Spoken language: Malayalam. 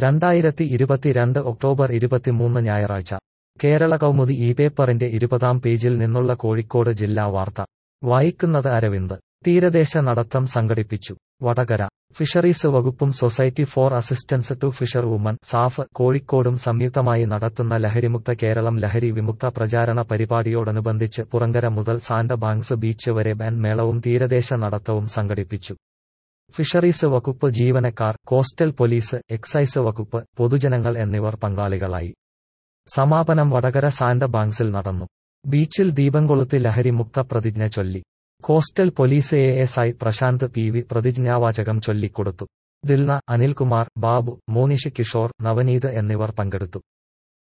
രണ്ടായിരത്തി ഇരുപത്തിരണ്ട് ഒക്ടോബർ ഇരുപത്തിമൂന്ന് ഞായറാഴ്ച കേരള കൗമുദി ഈ പേപ്പറിന്റെ ഇരുപതാം പേജിൽ നിന്നുള്ള കോഴിക്കോട് ജില്ലാ വാർത്ത വായിക്കുന്നത് അരവിന്ദ് തീരദേശ നടത്തം സംഘടിപ്പിച്ചു വടകര ഫിഷറീസ് വകുപ്പും society for assistance to fisher woman SAF കോഴിക്കോടും സംയുക്തമായി നടത്തുന്ന ലഹരിമുക്ത കേരളം ലഹരി വിമുക്ത പ്രചാരണ പരിപാടിയോടനുബന്ധിച്ച് പുറങ്കര മുതൽ സാന്റ ബാങ്ക്സ് ബീച്ച് വരെ ബാൻഡ് മേളവും തീരദേശ നടത്തവും സംഘടിപ്പിച്ചു ഫിഷറീസ് വകുപ്പ് ജീവനക്കാർ കോസ്റ്റൽ പോലീസ് എക്സൈസ് വകുപ്പ് പൊതുജനങ്ങൾ എന്നിവർ പങ്കാളികളായി സമാപനം വടകര സാന്റ ബാങ്ക്സിൽ നടന്നു ബീച്ചിൽ ദീപം കൊളുത്തി ലഹരി മുക്ത പ്രതിജ്ഞ ചൊല്ലി coastal police A S I Prashanth P V പ്രതിജ്ഞാവാചകം ചൊല്ലിക്കൊടുത്തു ദിൽന അനിൽകുമാർ ബാബു മോനിഷ് കിഷോർ നവനീത് എന്നിവർ പങ്കെടുത്തു